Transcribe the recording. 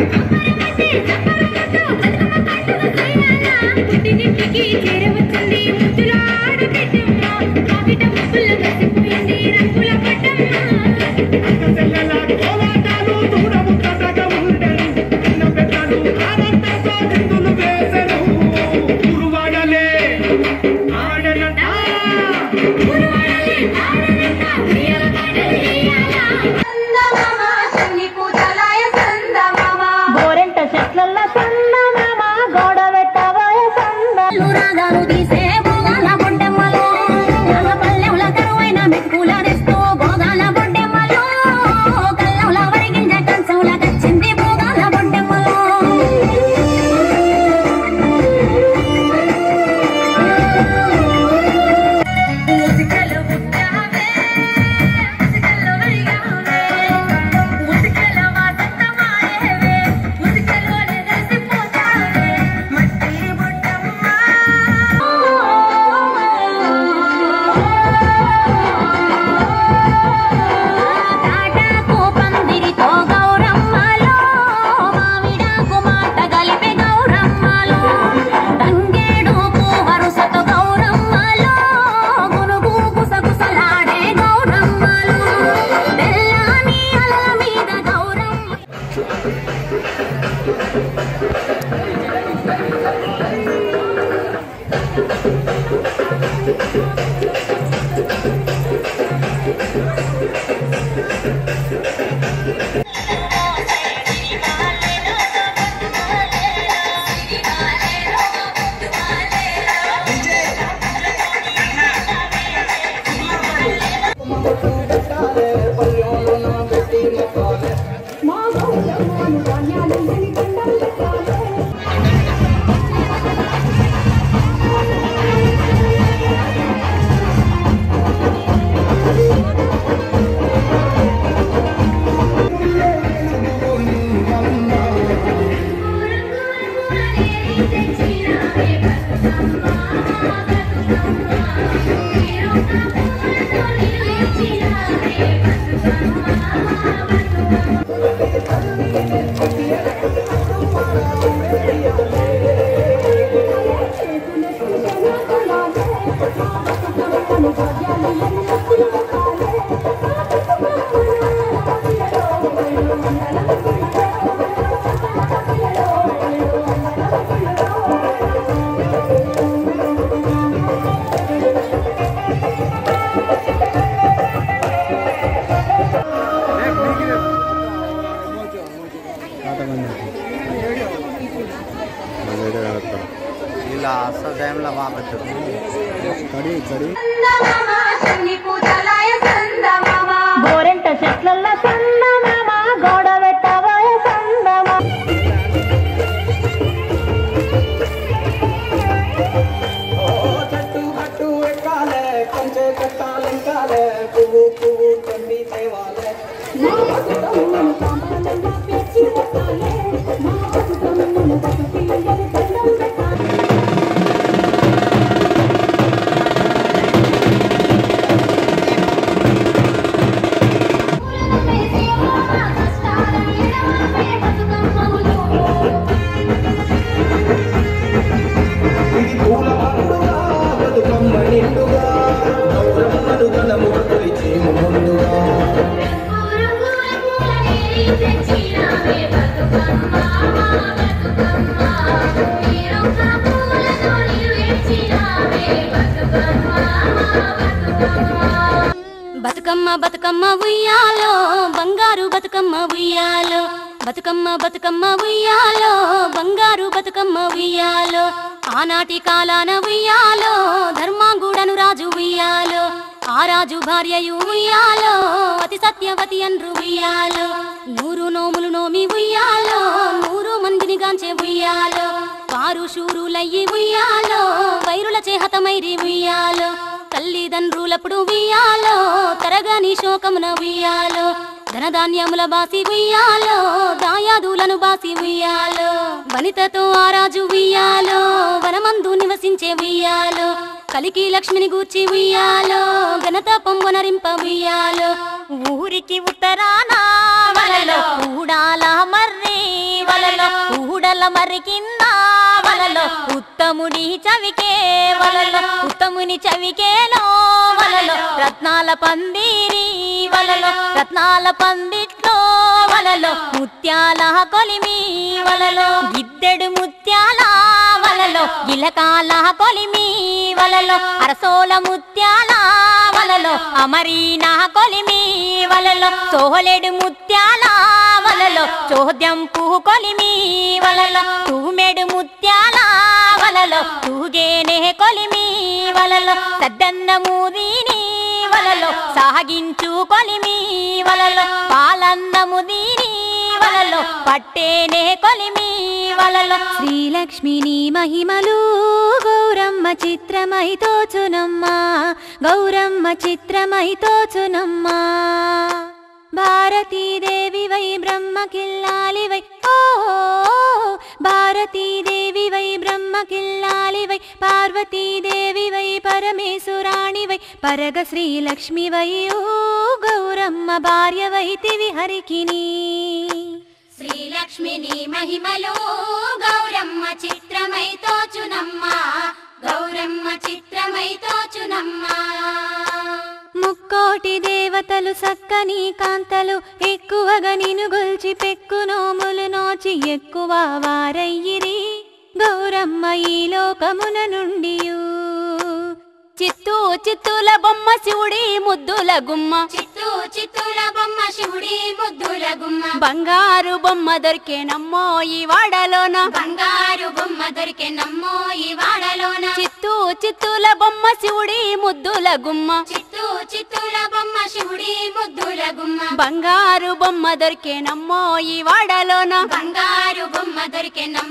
పుట్టినింటికి చేరవచ్చింది ముద్దుల ఆడబిడ్డమ్మ కావిట ముగ్గుల మసిపోయింది రంగుల పట్టమ్మ చెల్లెల కోలాటాలు దూరముక్కటగా ఉండెను. చిన్న పెద్దలు ఆనందంతో చిందులు వేసెను. ఊరువాడలే ఆడెనంట. గురువాడలే ఆడనంట ఉయ్యాల పాటలు వేయాలా గోరెంట చెట్లల్ల సంద మామ గోడ పెట్టబోయ సంద రాగాలు తీసే భోగాల బొడ్డెమ్మలు పల్లెముల కరువైన మెక్కుల రెస్తూ భోగాల బొడ్డెమ్మలు కల్లంల వరిగింజ కంచంల కచ్చింది భోగాల బొడ్డెమ్మలు ముసికలు ముట్టావే ముసికలు వరిగావే ముసికల వాసన మాయేవే ముసికలోనే దసిపోతావే మట్టి బుట్టమ్మ తాటాకు పందిరితో గౌరమ్మలో మామిడాకు మాట గలిపే గౌరమ్మలో తంగేడు వరుసతో గౌరమ్మలో గునుగు గుసగుసలాడే గౌరమ్మలు తెల్లాని అలల మీద గౌరమ్మ ఇలా అస్సలు టైంలో బాగుంటుంది గోరెంట చెట్లల్ల సంద మామ గోడ పెట్టబోయ సంద మామ ఓ చెట్టు గట్టు ఎక్కాలే కొంచె కట్టాలెంకాలే పువ్వు పువ్వు తెంపి తేవాలే ఇది పూల పండుగ బతుకమ్మ నిండుగా గౌరమ్మను గణము కొలిచి ముందుగా బతుకమ్మ బతుకమ్మ ఉయ్యాలో బంగారు బతుకమ్మ ఉయ్యాలో బతుకమ్మ బతుకమ్మ ఉయ్యాలో బంగారు బతుకమ్మ ఉయ్యాలో ఆనాటి కాలాన ఉయ్యాలో ధర్మాంగుడను రాజు ఉయ్యాలో ఆ రాజు భార్యయు ఉయ్యాలో అతి సత్యవతి అన్రు ఉయ్యాలో నూరు నోములు నోమి ఉయ్యాలో నూరు మందిని గాంచే ఉయ్యాలో వారు శూరులయ్యి ఉయ్యాలో వైరుల చేహతమైరి ఉయ్యాలో తల్లిదండ్రులప్పుడు ఉయ్యాలో తరగని శోకమున ఉయ్యాలో ధనధాన్యముల బాసి ఉయ్యాలో దాయాదులను బాసి ఉయ్యాలో వనితతో ఆరాజు ఉయ్యాలో వనమందు నివసించే ఉయ్యాలో కలికి లక్ష్మిని గూర్చి ఉయ్యాలో ఘనత పొంగునరింప ఉయ్యాలో ఊరికి ఉత్తరాన వలలో కూడాల మర్రి వల ముత్యాల మరి కింద వలలో ఉత్తముడి చవికే వలలో ఉత్తముని చవికేలో వలలో రత్నాల పందిరి వలలో రత్నాల పందిట్లో వలలో ముత్యాల కొలిమి వలలో గిద్దెడు ముత్యాల వలలో గిలకాల కొలిమి వలలో అరసోల ముత్యాల వలలో అమరీనా కొలిమి వలలో సోహలెడు ముత్యాల వలలో చోద్యం పువ్వు కొలిమి వలలో తూమెడు ముత్యాల వలలో తూగేనే కొలిమి వలలో సద్దన్న మూదీని వలలో సాగించు కొలిమి వలలో పాలన్నము దీని వలలో పట్టేనే కొలిమి వలలో శ్రీలక్ష్మిని మహిమలు గౌరమ్మ చిత్రమై తోచునమ్మా గౌరమ్మ చిత్రమై తోచునమ్మా భారతీదేవి వై బ్రహ్మ కిల్లాలి వై ఓ భారతీదేవి వై బ్రహ్మ కిల్లాలి వై పార్వతీదేవి వై పరమేశ్వరాణి వై పరగ శ్రీలక్ష్మి వై ఓ గౌరమ్మ భార్య వైతివి హరికిని శ్రీలక్ష్మిని మహిమలు గౌరమ్మ చిత్రమై తోచునమ్మా గౌరమ్మ చిత్రమై తోచునమ్మా ముక్కోటి దేవతలు సక్కని కాంతలు ఎక్కువగా నిను గొల్చి పెక్కు నోములు నోచి ఎక్కువ వారయ్యిరి గౌరమ్మ ఈ లోకమున నుండి చిత్తూ చిత్తుల బొమ్మ శివుడి ముద్దుల గుమ్మ చిత్తూ చిత్తూల బొమ్మ శివుడి ముద్దుల గుమ్మ బంగారు బొమ్మ దొరికేనమ్మో ఈ వాడలోన బంగారు బొమ్మ దొరికే నమ్మో ఈ వాడలోన చిత్తూ చిత్తుల బొమ్మ శివుడి ముద్దుల గుమ్మ చిత్తూ చిత్తూల బొమ్మ శివుడి ముద్దుల గుమ్మ బంగారు బొమ్మ దొరికేనమ్మో ఈ వాడలోన బంగారు బొమ్మ దొరికే